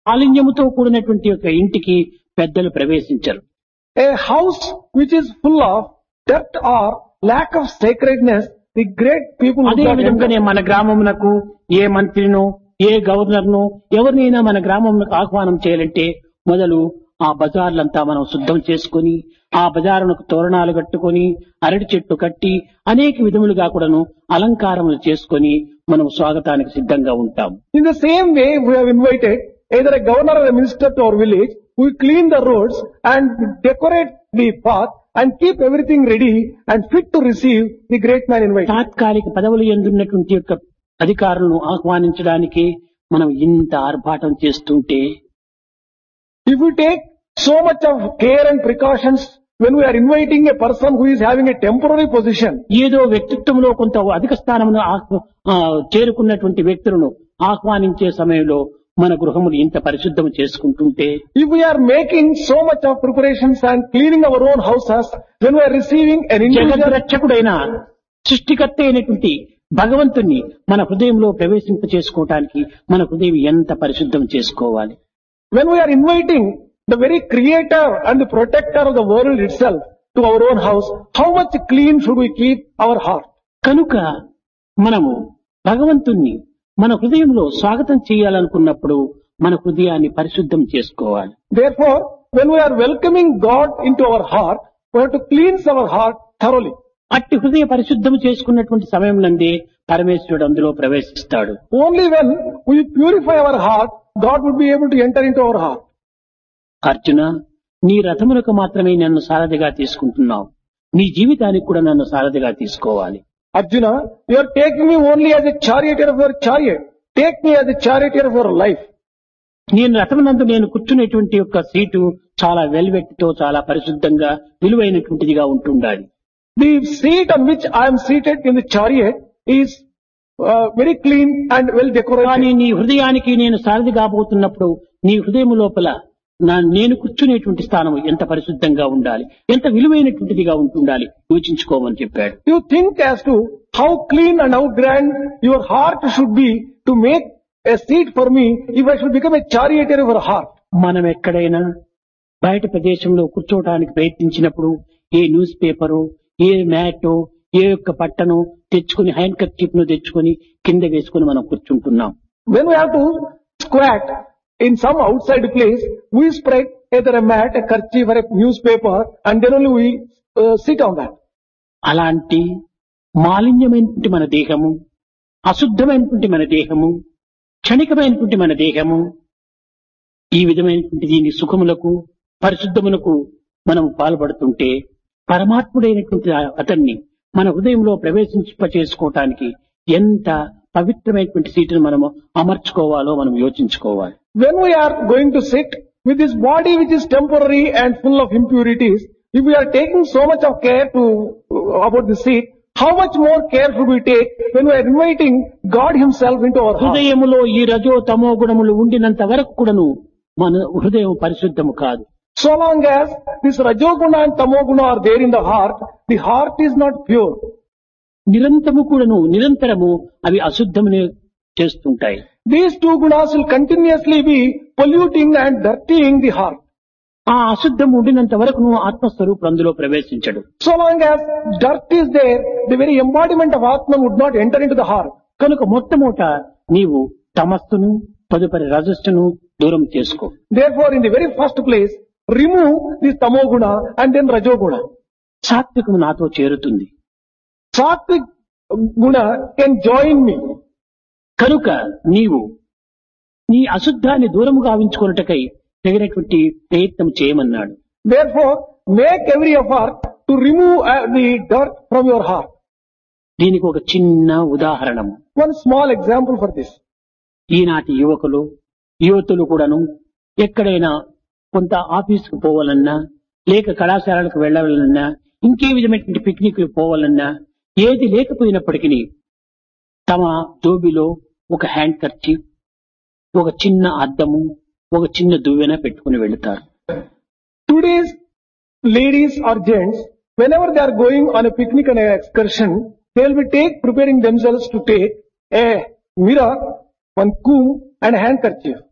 మాలిన్యముతో కూడినటువంటి ఒక ఇంటికి పెద్దలు ప్రవేశించరు A house which is full of dirt or lack of sacredness, the great people would అదే not విధంగానే enter. మన గ్రామమునకు ఏ మంత్రినో ఏ గవర్నర్ను ఎవరినైనా మన గ్రామమునకు ఆహ్వానం చేయాలంటే మొదలు ఆ బజార్లంతా మనం శుద్ధం చేసుకొని ఆ బజారునకు తోరణాలు కట్టుకొని అరటి చెట్టు కట్టి అనేక విధములుగా కూడాను అలంకారములు చేసుకొని మనం స్వాగతానికి సిద్ధంగా ఉంటాం In the same way, we have invited either a governor or a minister to our village, who will clean the roads and decorate the path and keep everything ready and fit to receive the great man invited. తాత్కాలిక పదవులు ఎందున్నటువంటి యొక్క అధికారులను ఆహ్వానించడానికి మనం ఇంత ఆర్భాటం చేస్తుంటే If we take so much of care and precautions when we are inviting a person who is having a temporary position, ఏదో వ్యక్తిత్వంలో కొంత అధిక స్థానమును ఆహ్- ఆ, చేరుకున్నటువంటి వ్యక్తులను ఆహ్వానించే సమయంలో మన గృహములు ఇంత పరిశుద్ధం చేసుకుంటుంటే if we are making so much of preparations and cleaning our own houses, when we are receiving an individual, జగద్రక్షకుడైన సృష్టికర్త అయినటువంటి భగవంతుణ్ణి మన హృదయంలో ప్రవేశింప చేసుకోవటానికి మన హృదయం ఎంత పరిశుద్ధం చేసుకోవాలి when we are inviting the very creator and the protector of the world itself to our own house, how much clean should we keep our heart? కనుక మనము భగవంతుణ్ణి మన హృదయంలో స్వాగతం చేయాలనుకున్నప్పుడు మన హృదయాన్ని పరిశుద్ధం చేసుకోవాలి Therefore, when we are welcoming God into our heart, we have to cleanse our heart thoroughly. అట్టి హృదయ పరిశుద్ధం చేసుకున్నటువంటి సమయం నందే పరమేశ్వరుడు అందులో ప్రవేశిస్తాడు Only when we purify our heart, God would be able to enter into our heart. Arjuna నీ రథములకు మాత్రమే నన్ను సారథిగా తీసుకుంటున్నావు నీ జీవితానికి కూడా నన్ను సారథిగా తీసుకోవాలి Arjuna, you are taking me only as a charioteer of your chariot. Take me as a charioteer of your life. నేను రథమునందు నేను కూర్చునేటువంటి యొక్క సీటు చాలా వెల్వెట్తో చాలా పరిశుద్ధంగా విలువైనటువంటిదిగా ఉంటుండాలి The seat on which I am seated in the chariot is uh, very clean and well decorated. కానీ నీ హృదయానికి నేను సారథి కాబోతున్నప్పుడు నీ హృదయం లోపల నా నేను కూర్చునేటువంటి స్థానం ఎంత పరిశుద్ధంగా ఉండాలి ఎంత విలువైనటువంటిదిగా ఉంటుండాలి యోచించుకోమని చెప్పాడు You think as to how clean and how grand your heart should be to make a seat for me if I should become a charioteer of your heart. మనం ఎక్కడైనా బయట ప్రదేశంలో కూర్చోవడానికి ప్రయత్నించినప్పుడు ఏ న్యూస్ పేపరు ఏ మ్యాటో ఏ యొక్క పట్టను తెచ్చుకుని హ్యాండ్ కర్చీప్ ను తెచ్చుకొని కింద వేసుకుని మనం కూర్చుంటున్నాం When we have to squat in some outside place, we spread either a mat, a kerchief or a newspaper and then only we uh, sit on that. అలాంటి మాలిన్యమైనటువంటి మన దేహము అశుద్ధమైనటువంటి మన దేహము క్షణికమైనటువంటి మన దేహము ఈ విధమైనటువంటి దీని సుఖములకు పరిశుద్ధములకు మనం పాల్పడుతుంటే పరమాత్ముడైనటువంటి ఆ- అతన్ని మన హృదయంలో ప్రవేశింప చేసుకోవటానికి ఎంత పవిత్రమైనటువంటి సీటును మనము అమర్చుకోవాలో మనం యోచించుకోవాలి When we are going to sit with this body which is temporary and full of impurities, if we are taking so much of care to about the seat, how much more care should we take when we are inviting God Himself into our heart? హృదయములో ఈ రజో తమో గుణములు ఉండినంత వరకు కూడాను మన హృదయం పరిశుద్ధము కాదు So long as this Rajoguna and Tamoguna are there in the heart, the heart is not pure. నిరంతరము కూడాను నిరంతరము అవి అశుద్ధమునే చేస్తుంటాయి These two gunas will continuously be polluting and dirtying the heart. ఆ అశుద్ధం ఉండినంత వరకు నువ్వు ఆత్మస్వరూపుడు అందులో ప్రవేశించడు So long as dirt is there, the very embodiment of Atman would not enter into the heart. కనుక మొట్టమొదట నీవు తమస్సును తదుపరి రజస్సును దూరం చేసుకో Therefore, in the very first place, remove this Tamoguna and then Rajoguna. సాత్వికము నాతో చేరుతుంది Sattvic guna can join me. కనుక నీవు నీ అశుద్ధాన్ని దూరము గావించుకున్నటకై తగినటువంటి ప్రయత్నం చేయమన్నాడు Therefore, make every effort to remove uh, the dirt from your heart. దీనికి ఒక చిన్న ఉదాహరణము One small example for this. ఈనాటి యువకులు యువతులు కూడాను ఎక్కడైనా కొంత ఆఫీసుకు పోవాలన్నా లేక కళాశాలలకు వెళ్ళాలన్నా ఇంకే విధమైనటువంటి పిక్నిక్ పోవాలన్నా ఏది లేకపోయినప్పటికీ తమ జోబిలో ఒక హ్యాండ్ కర్చీ ఒక చిన్న అద్దము ఒక చిన్న దువ్వెన పెట్టుకుని వెళుతారు Today's ladies or gents, whenever they are going on a picnic and an excursion, they will be take preparing themselves to take a mirror, one comb and a handkerchief.